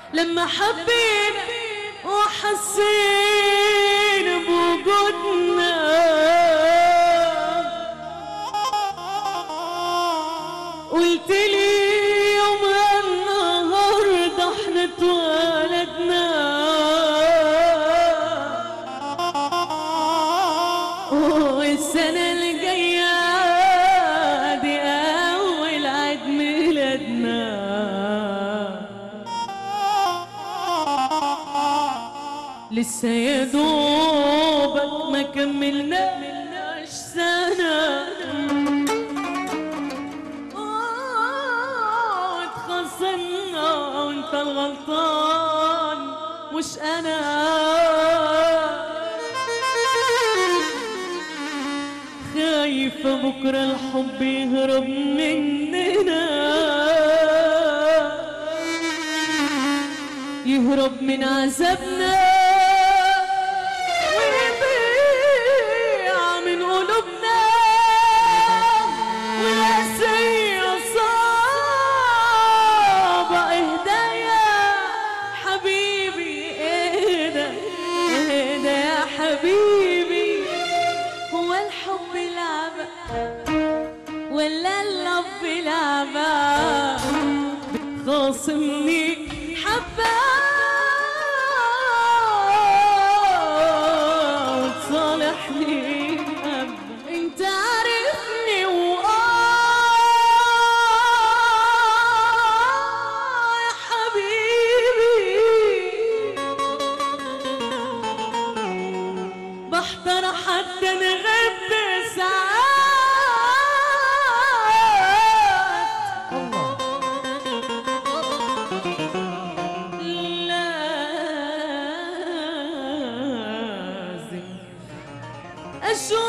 لما حبينا وحسينا بوجودنا قلت لي يوم النهارده احنا اتولدنا والسنة الجاية دي أول عيد ميلادنا لسه يا دوبك ما كملناش سنة آه، اتخاصمنا وانت الغلطان مش انا خايفة بكرة الحب يهرب مننا يهرب من عذابنا ويضيع من قلوبنا والقاسية صعبة اهدايا حبيبي اهدى اهدى يا حبيبي هو الحب لعبة ولا اللف لعبة بتخاصمني حبة وتصالحني حبة انت عارفني وآه يا حبيبي بحضر حتى نغب ساعات لازم أشوف